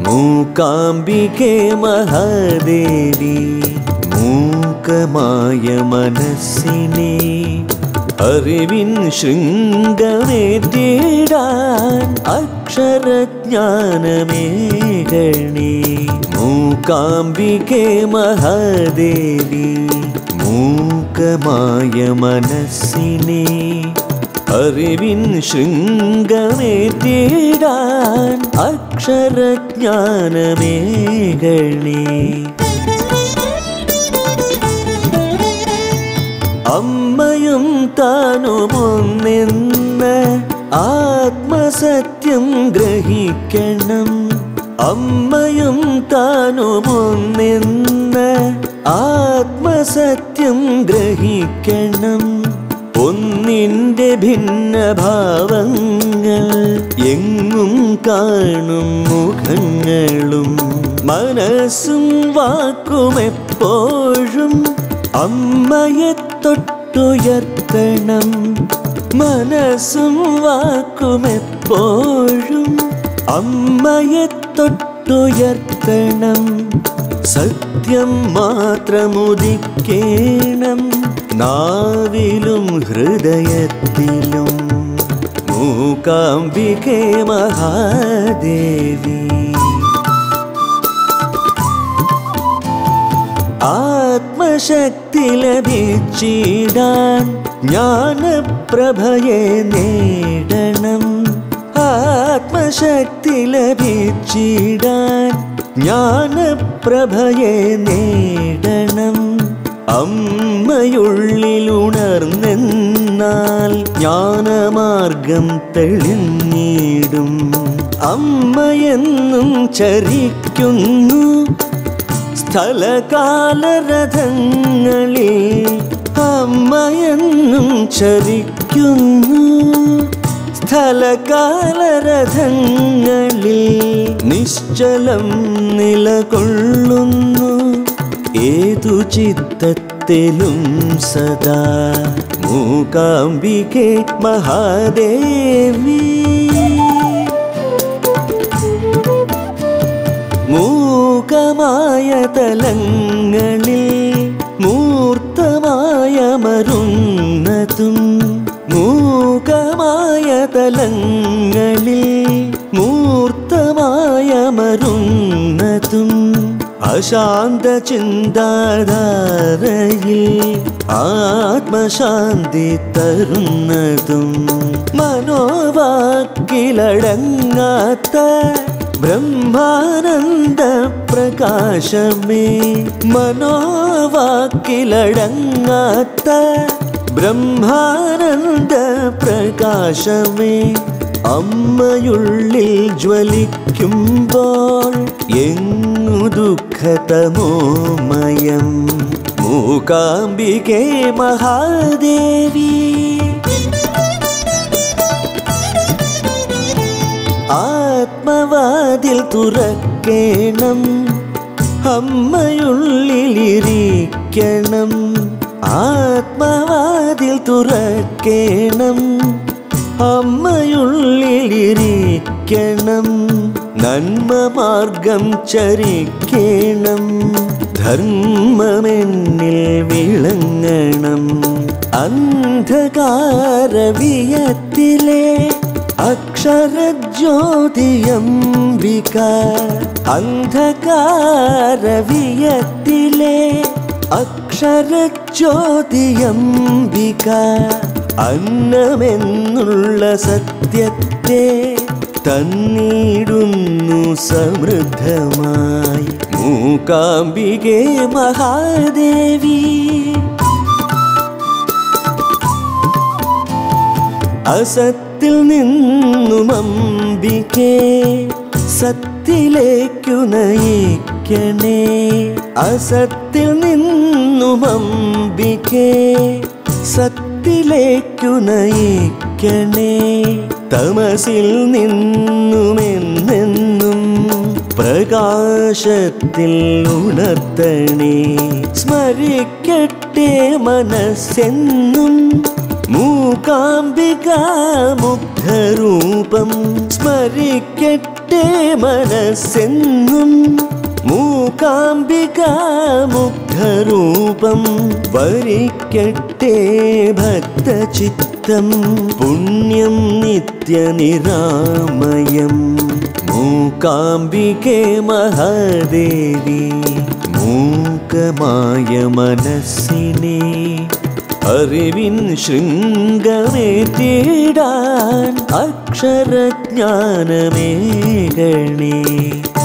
മൂകാംബികെ മഹാദേവി മൂകമായ മനസ്സിനെ അറിവിൻ ശൃംഗമേറ്റിടാൻ അക്ഷരജ്ഞാനമേകണേ മൂകാംബികെ മഹാദേവി മൂകമായ മനസ്സിനെ അറിവിൻ ശൃംഗമേറ്റിടാൻ അക്ഷരജ്ഞാനമേകണേ അമ്മയും താനുമൊന്നെന്ന് ആത്മസത്യം ഗ്രഹിക്കണം അമ്മയും താനുമൊന്നെന്ന് ആത്മസത്യം ഗ്രഹിക്കണം ഒന്നിൻ്റെ ഭിന്നഭാവങ്ങൾ എങ്ങും കാണും മുഖങ്ങളും മനസ്സും വാക്കും എപ്പോഴും അമ്മയെ തൊട്ടുയർത്തണം മനസ്സും വാക്കും എപ്പോഴും അമ്മയെ തൊട്ടുയർത്തണം സത്യം മാത്രമുദിക്കേണം നാവിലും ഹൃദയത്തിലും മൂകാംബികെ മഹാദേവി ആത്മശക്തി ലഭിച്ചിടാൻ ജ്ഞാനപ്രഭയെ നേടണം ആത്മശക്തി ലഭിച്ചിടാൻ ജ്ഞാനപ്രഭയെ നേടണം അമ്മയുള്ളിലുണർന്നെന്നാൽ ജ്ഞാനമാർഗം തെളിഞ്ഞിടും അമ്മയെന്നും ചരിക്കുന്നു സ്ഥലകാലരഥങ്ങളിൽ അമ്മയെന്നും ചരിക്കുന്നു സ്ഥലകാലരഥങ്ങളിൽ നിശ്ചലം നിലകൊള്ളുന്നു ഏതു ചിത്തത്തിലും സദാ മൂകാംബികെ മഹാദേവി മൂകമായ തലങ്ങളിൽ മൂർത്തമായ മരുന്നതും മൂകമായ തലങ്ങളിൽ മൂർത്തമായ മരുന്നതും അശാന്ത ചിന്താധാരയിൽ ആത്മശാന്തി തരുന്നതും മനോവാക്കിലടങ്ങാത്ത ബ്രഹ്മാനന്ദ പ്രകാശമേ മനോവാക്കിലടങ്ങാത്ത ബ്രഹ്മാനന്ദ പ്രകാശമേ അമ്മയുള്ളിൽ ജ്വലിക്കുമ്പോൾ എങ്ങു ദുഃഖതമോമയം മൂകാംബികെ മഹാദേവി ആത്മവാതിൽ തുറക്കേണം അമ്മയുള്ളിലിരിക്കണം ആത്മവാതിൽ തുറക്കേണം അമ്മയുള്ളിലിരിക്കണം നന്മ മാർഗം ചരിക്കണം ധർമ്മമെന്നിൽ വിളങ്ങണം അന്ധകാരവിയത്തിലെ അക്ഷരജ്യോതിയംബിക അന്ധകാരവിയത്തിലെ അക്ഷരജ്യോതിയംബിക അന്നമെന്നുള്ള സത്യത്തെ തന്നിടുന്നു സമൃദ്ധമായി മൂകാംബികെ മഹാദേവി അസത്തിൽ നിന്നും അമ്പികെ സത്തിലേക്കു നയിക്കണേ അസത്തിൽ നിന്നും അമ്പികെ സത്തിലേക്കു നയിക്കണേ തമസിൽ നിന്നുമെന്നെന്നും പ്രകാശത്തിൽ ഉണർത്തണേ സ്മരിക്കട്ടെ മനസ്സെന്നും മൂകാംബിക മുഗ്ധരൂപം സ്മരിക്കട്ടെ വരിക്കട്ടെ മനസ്സെന്നും മൂകാംബിക മുഗ്ധരൂപം വരിക്കട്ടെ ഭക്തചിത്തം പുണ്യം നിത്യനിരാമയം മൂകാംബികെ മഹാദേവി മൂകമായ മനസ്സിനെ അറിവിൻ ശൃംഗമേ തേടാൻ അക്ഷരജ്ഞാനമേകണേ